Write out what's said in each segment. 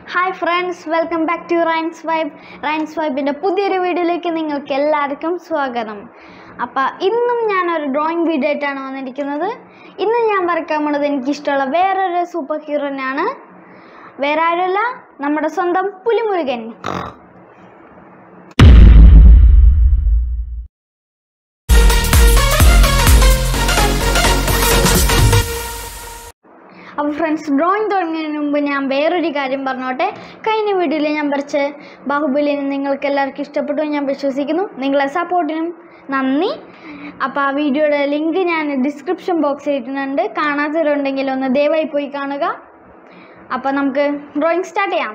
hi friends welcome back to rains vibe rains വൈബിൻ്റെ പുതിയൊരു വീഡിയോയിലേക്ക് നിങ്ങൾക്ക് എല്ലാവർക്കും സ്വാഗതം അപ്പോൾ ഇന്നും ഞാനൊരു ഡ്രോയിങ് വീഡിയോ ആയിട്ടാണ് വന്നിരിക്കുന്നത് ഇന്ന് ഞാൻ വരയ്ക്കാൻ പോണത് എനിക്കിഷ്ടമുള്ള വേറൊരു സൂപ്പർ ഹീറോനാണ് വേറെ ആരുമല്ല നമ്മുടെ സ്വന്തം പുലിമുരുകൻ അപ്പോൾ ഫ്രണ്ട്സ് ഡ്രോയിങ് തുടങ്ങുന്നതിന് മുമ്പ് ഞാൻ വേറൊരു കാര്യം പറഞ്ഞോട്ടെ കഴിഞ്ഞ വീഡിയോയിൽ ഞാൻ വരച്ച ബാഹുബലിനെ നിങ്ങൾക്ക് എല്ലാവർക്കും ഇഷ്ടപ്പെട്ടു എന്ന് ഞാൻ വിശ്വസിക്കുന്നു നിങ്ങളെ സപ്പോർട്ടിനും നന്ദി അപ്പോൾ ആ വീഡിയോയുടെ ലിങ്ക് ഞാൻ ഡിസ്ക്രിപ്ഷൻ ബോക്സിൽ ഇട്ടിട്ടുണ്ട് കാണാത്തവരുണ്ടെങ്കിൽ ഒന്ന് ദയവായി പോയി കാണുക അപ്പോൾ നമുക്ക് ഡ്രോയിങ് സ്റ്റാർട്ട് ചെയ്യാം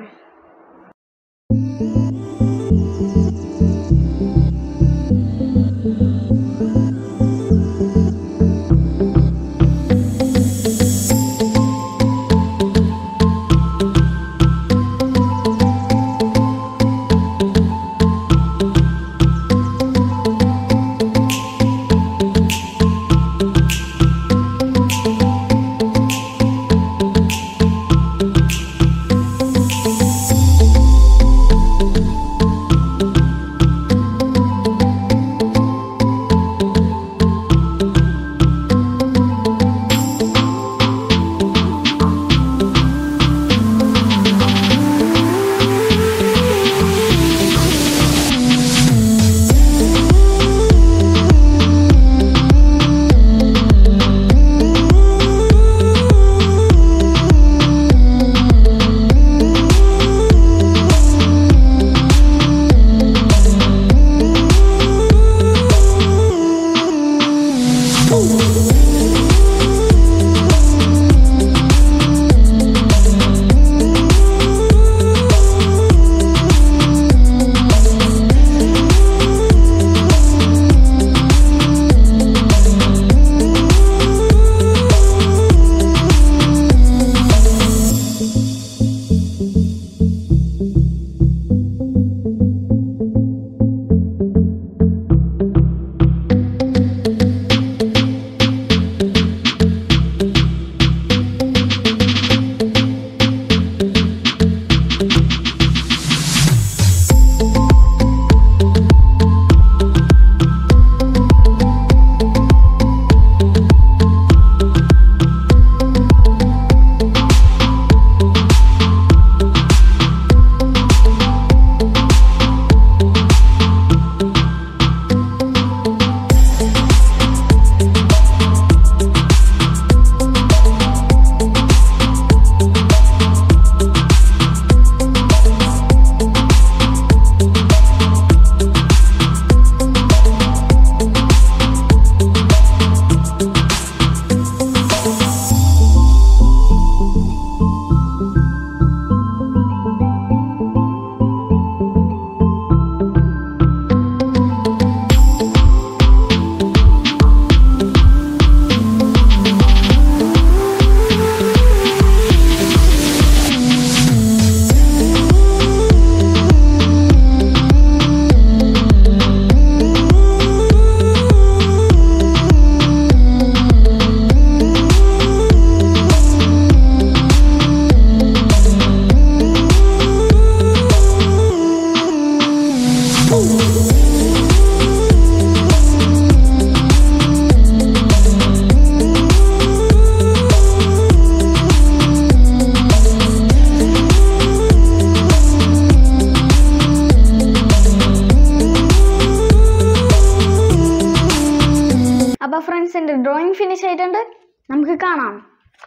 അപ്പോൾ ഫ്രണ്ട്സ് എൻ്റെ ഡ്രോയിങ് ഫിനിഷ് ആയിട്ടുണ്ട് നമുക്ക് കാണാം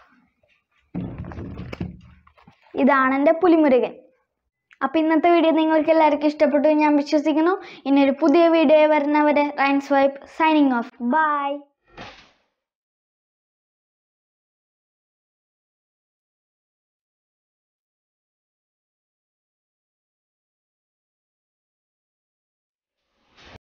ഇതാണ് എൻ്റെ പുലിമുരുകൻ അപ്പോൾ ഇന്നത്തെ വീഡിയോ നിങ്ങൾക്ക് എല്ലാവർക്കും ഇഷ്ടപ്പെട്ടു എന്ന് ഞാൻ വിശ്വസിക്കുന്നു ഇനി ഒരു പുതിയ വീഡിയോ വരുന്നവരെ rains vibe signing off by